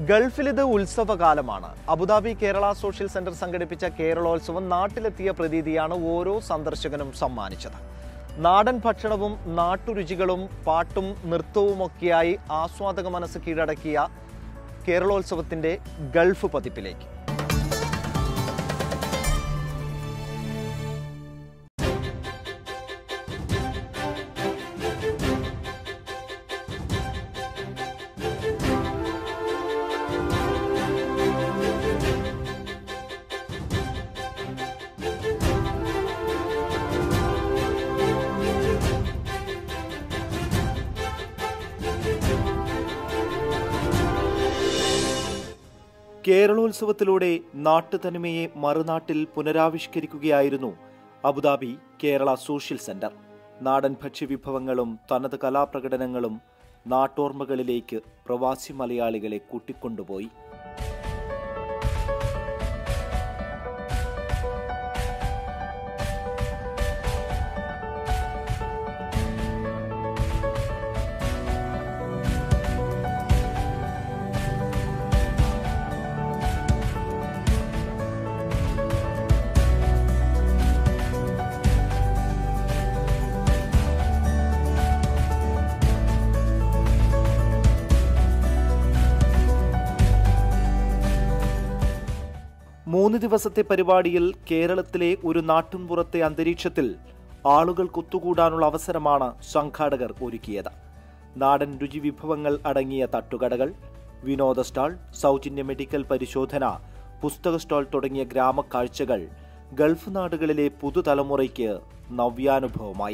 ഗൾഫിലിത് ഉത്സവകാലമാണ് Abu Dhabi Kerala Social Centre സംഘടിപ്പിച്ച കേരളോത്സവം നാട്ടിലെത്തിയ പ്രതീതിയാണ് ഓരോ സന്ദർശകനും സമ്മാനിച്ചത് നാടൻ ഭക്ഷണവും നാട്ടുരുചികളും പാട്ടും നൃത്തവുമൊക്കെയായി ആസ്വാദക മനസ്സ് കീഴടക്കിയ കേരളോത്സവത്തിന്റെ ഗൾഫ് പതിപ്പിലേക്ക് കേരളോത്സവത്തിലൂടെ നാട്ടുതനിമയെ മറുനാട്ടിൽ പുനരാവിഷ്കരിക്കുകയായിരുന്നു അബുദാബി കേരള സോഷ്യൽ സെന്റർ നാടൻ ഭക്ഷ്യവിഭവങ്ങളും തനത് കലാപ്രകടനങ്ങളും നാട്ടോർമ്മകളിലേക്ക് പ്രവാസി മലയാളികളെ കൂട്ടിക്കൊണ്ടുപോയി മൂന്ന് ദിവസത്തെ പരിപാടിയിൽ കേരളത്തിലെ ഒരു നാട്ടിൻപുറത്തെ അന്തരീക്ഷത്തിൽ ആളുകൾ ഒത്തുകൂടാനുള്ള അവസരമാണ് സംഘാടകർ ഒരുക്കിയത് നാടൻ രുചി വിഭവങ്ങൾ അടങ്ങിയ തട്ടുകടകൾ വിനോദ സ്റ്റാൾ സൗജന്യ മെഡിക്കൽ പരിശോധന പുസ്തക സ്റ്റാൾ തുടങ്ങിയ ഗ്രാമക്കാഴ്ചകൾ ഗൾഫ് നാടുകളിലെ പുതുതലമുറയ്ക്ക് നവ്യാനുഭവമായി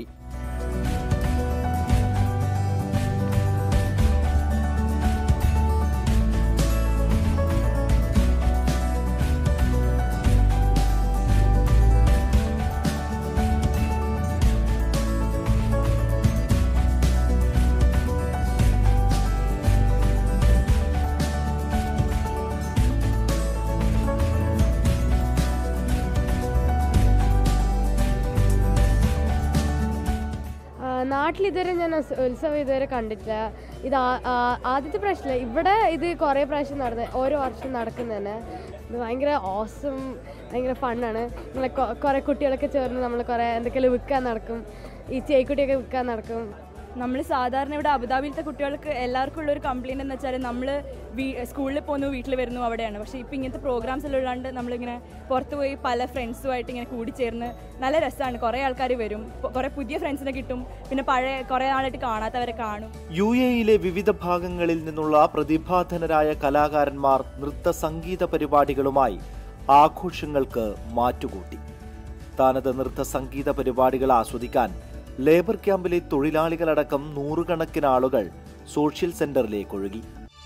ആ, നാട്ടിൽ ഇതുവരെ ഞാൻ ഉത്സ- ഉത്സവം ഇതുവരെ കണ്ടിട്ടില്ല ഇത് ആ- ആ- ആദ്യത്തെ പ്രാവശ്യമില്ല ഇവിടെ ഇത് കുറേ പ്രാവശ്യം നടന്ന് ഓരോ വർഷം നടക്കുന്നതന്നെ ഇത് ഭയങ്കര ഓസം ഭയങ്കര ഫണ്ണാണ് നമ്മളെ കൊ- കുറേ കുട്ടികളൊക്കെ ചേർന്ന് നമ്മൾ കുറേ എന്തൊക്കെയാലും വിൽക്കാൻ നടക്കും ഈ ചേക്കുട്ടിയൊക്കെ വിൽക്കാൻ നടക്കും നമ്മൾ സാധാരണ ഇവിടെ അബുദാബിയിലത്തെ കുട്ടികൾക്ക് എല്ലാവർക്കും ഉള്ള ഒരു കംപ്ലയിൻ്റ് എന്ന് വെച്ചാൽ നമ്മൾ സ്കൂളിൽ പോകുന്നു വീട്ടിൽ വരുന്നു അവിടെയാണ് പക്ഷേ ഇപ്പോൾ ഇങ്ങനത്തെ പ്രോഗ്രാംസ് എല്ലാം ഉള്ളതുകൊണ്ട് നമ്മളിങ്ങനെ പുറത്ത് പോയി പല ഫ്രണ്ട്സുമായിട്ട് ഇങ്ങനെ കൂടിച്ചേർന്ന് നല്ല രസമാണ് കുറേ ആൾക്കാർ വരും പൊ- കുറേ പുതിയ ഫ്രണ്ട്സിനെ കിട്ടും പിന്നെ പഴയ കുറേ നാളായിട്ട് കാണാത്തവരെ കാണും യു എയിലെ വിവിധ ഭാഗങ്ങളിൽ നിന്നുള്ള പ്രതിഭാധനരായ കലാകാരന്മാർ നൃത്ത സംഗീത പരിപാടികളുമായി ആഘോഷങ്ങൾക്ക് മാറ്റുകൂട്ടി താനത് നൃത്ത സംഗീത പരിപാടികൾ ആസ്വദിക്കാൻ ലേബർ ക്യാമ്പിലെ തൊഴിലാളികളടക്കം നൂറുകണക്കിന് ആളുകൾ സോഷ്യൽ സെന്ററിലേക്ക് ഒഴുകി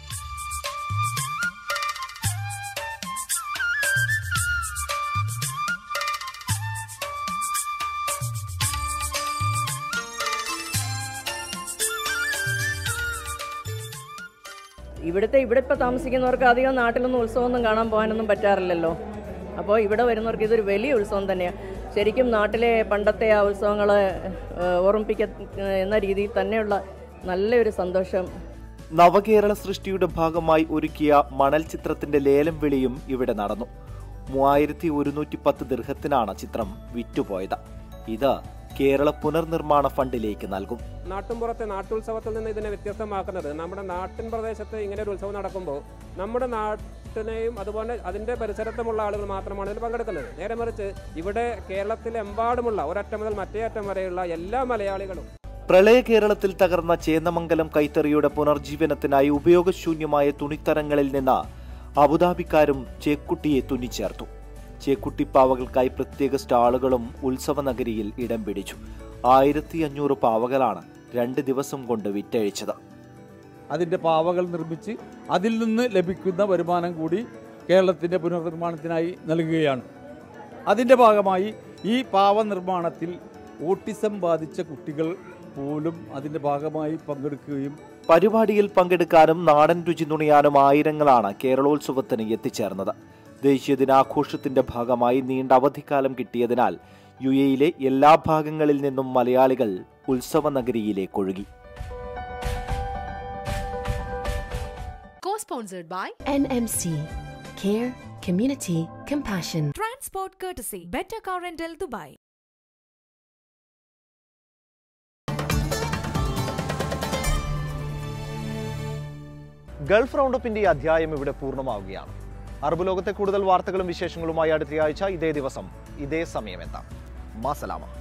ഇവിടുത്തെ ഇവിടെ ഇപ്പോൾ താമസിക്കുന്നവർക്ക് അധികം നാട്ടിലൊന്നും ഉത്സവമൊന്നും കാണാൻ പോകാനൊന്നും പറ്റാറില്ലല്ലോ അപ്പോൾ ഇവിടെ വരുന്നവർക്ക് ഇതൊരു വലിയ ഉത്സവം തന്നെയാണ് ശരിക്കും നാട്ടിലെ പണ്ടത്തെ ആ ഉത്സവങ്ങളെ ഏഹ്, ഓർമ്മിപ്പിക്ക എന്ന രീതിയിൽ തന്നെയുള്ള നല്ലൊരു സന്തോഷം നവകേരള സൃഷ്ടിയുടെ ഭാഗമായി ഒരുക്കിയ മണൽ ചിത്രത്തിന്റെ ലേലം വിളിയും ഇവിടെ നടന്നു മൂവായിരത്തി ഒരുന്നൂറ്റി പത്ത് ദീർഘത്തിനാണ് ചിത്രം വിറ്റുപോയത് ഇത് കേരള പുനർനിർമ്മാണ ഫണ്ടിലേക്ക് നൽകും നാട്ടിൻപുറത്തെ നാട്ടുത്സവത്തിൽ നിന്ന് ഇതിനെ വ്യത്യസ്തമാക്കുന്നത് നമ്മുടെ നാട്ടിൻ പ്രദേശത്ത് ഇങ്ങനെ ഒരു ഉത്സവം നടക്കുമ്പോൾ നമ്മുടെ നാട്ടിനെയും അതുപോലെ അതിൻ്റെ പരിസരത്തുമുള്ള ആളുകൾ മാത്രമാണ് ഇതിൽ പങ്കെടുക്കുന്നത് നേരെ മറിച്ച് ഇവിടെ കേരളത്തിലെമ്പാടുമുള്ള ഒരറ്റം മുതൽ മറ്റേ അറ്റം വരെയുള്ള എല്ലാ മലയാളികളും പ്രളയ കേരളത്തിൽ തകർന്ന ചേന്നമംഗലം കൈത്തറിയുടെ പുനർജീവനത്തിനായി ഉപയോഗശൂന്യമായ തുണിത്തരങ്ങളിൽ നിന്ന് അബുദാബിക്കാരും ചേക്കുട്ടിയെ തുന്നിച്ചേർത്തു ചേക്കുട്ടി പ്രത്യേക സ്റ്റാളുകളും ഉത്സവ നഗരിയിൽ ഇടം പിടിച്ചു ആയിരത്തി അഞ്ഞൂറ് പാവകളാണ് രണ്ട് ദിവസം കൊണ്ട് വിറ്റഴിച്ചത് അതിൻ്റെ പാവകൾ നിർമ്മിച്ച് അതിൽ നിന്ന് ലഭിക്കുന്ന വരുമാനം കൂടി കേരളത്തിൻ്റെ പുനർനിർമ്മാണത്തിനായി നൽകുകയാണ് അതിൻ്റെ ഭാഗമായി ഈ പാവ നിർമ്മാണത്തിൽ ഓട്ടിസം ബാധിച്ച കുട്ടികൾ പോലും അതിൻ്റെ ഭാഗമായി പങ്കെടുക്കുകയും പരിപാടിയിൽ പങ്കെടുക്കാനും നാടൻ രുചി നുണിയാനും ആയിരങ്ങളാണ് കേരളോത്സവത്തിന് എത്തിച്ചേർന്നത് ദേശീയ ദിനാഘോഷത്തിന്റെ ഭാഗമായി നീണ്ട അവധിക്കാലം കിട്ടിയതിനാൽ യു എയിലെ എല്ലാ ഭാഗങ്ങളിൽ നിന്നും മലയാളികൾ ഉത്സവ നഗരിയിലേക്ക് ഒഴുകി Co-sponsored by NMC. Care, community, compassion. Transport Courtesy, Better Car Rental, Dubai. Gulf റൗണ്ടപ്പിന്റെ ഈ അധ്യായം ഇവിടെ പൂർണ്ണമാവുകയാണ് അറബ് ലോകത്തെ കൂടുതൽ വാർത്തകളും വിശേഷങ്ങളുമായി അടുത്തയാഴ്ച ഇതേ ദിവസം ഇതേ സമയം എത്താം മാസലാമ